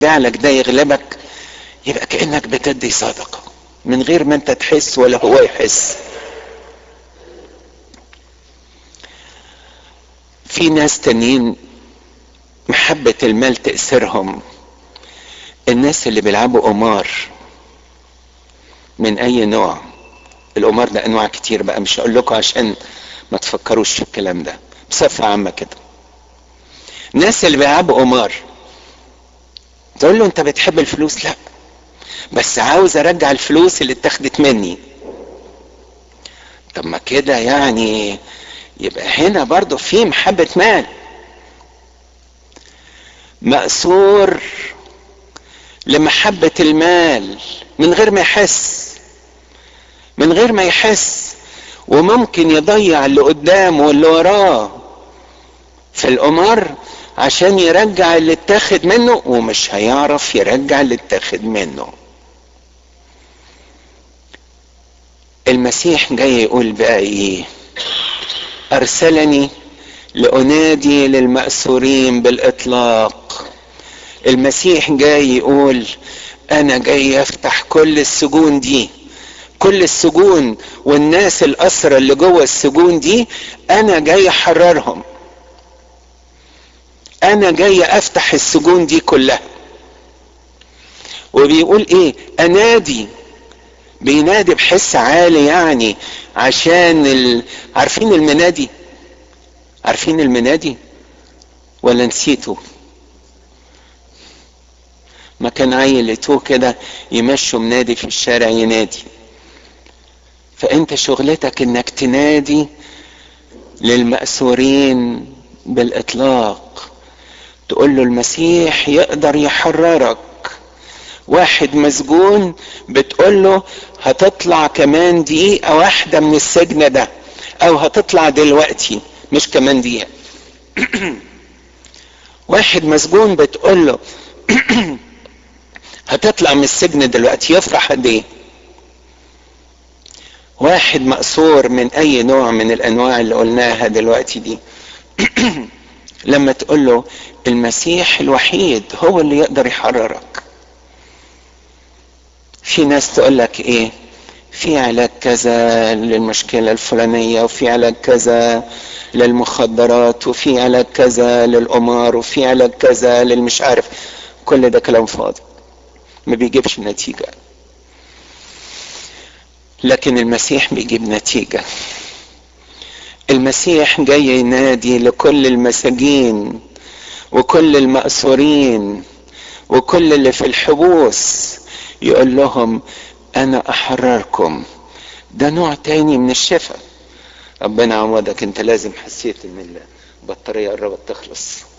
جعلك ده يغلبك يبقى كانك بتدي صدقه من غير ما انت تحس ولا هو يحس في ناس تانيين محبة المال تأثيرهم الناس اللي بيلعبوا قمار من أي نوع القمار ده أنواع كتير بقى مش هقول لكم عشان ما تفكروش في الكلام ده بصفة عامة كده الناس اللي بيلعبوا قمار تقول له أنت بتحب الفلوس لا بس عاوز أرجع الفلوس اللي اتاخدت مني طب ما كده يعني يبقى هنا برضو في محبة مال مأسور لمحبة المال من غير ما يحس من غير ما يحس وممكن يضيع اللي قدامه واللي وراه في القمار عشان يرجع اللي اتاخد منه ومش هيعرف يرجع اللي اتاخد منه المسيح جاي يقول بقى ايه ارسلني لانادي للمأسورين بالاطلاق المسيح جاي يقول انا جاي افتح كل السجون دي كل السجون والناس الاسرى اللي جوه السجون دي انا جاي احررهم انا جاي افتح السجون دي كلها وبيقول ايه انادي بينادي بحس عالي يعني عشان ال... عارفين المنادي عارفين المنادي ولا نسيتوا ما كان عيل لقيتوه كده يمشوا منادي في الشارع ينادي فانت شغلتك انك تنادي للمأسورين بالاطلاق تقول له المسيح يقدر يحررك واحد مسجون بتقول له هتطلع كمان دقيقة واحدة من السجن ده او هتطلع دلوقتي مش كمان دقيقة واحد مسجون بتقول له هتطلع من السجن دلوقتي يفرح قد ايه واحد مأسور من اي نوع من الانواع اللي قلناها دلوقتي دي لما تقول له المسيح الوحيد هو اللي يقدر يحررك في ناس تقول لك ايه في علاج كذا للمشكلة الفلانية وفي علاج كذا للمخدرات وفي علاج كذا للقمار وفي علاج كذا للمش عارف كل ده كلام فاضي ما بيجيبش نتيجة لكن المسيح بيجيب نتيجة المسيح جاي ينادي لكل المساجين وكل المأسورين وكل اللي في الحبوس يقول لهم انا احرركم ده نوع تاني من الشفاء ربنا عوضك انت لازم حسيت ان البطارية قربت تخلص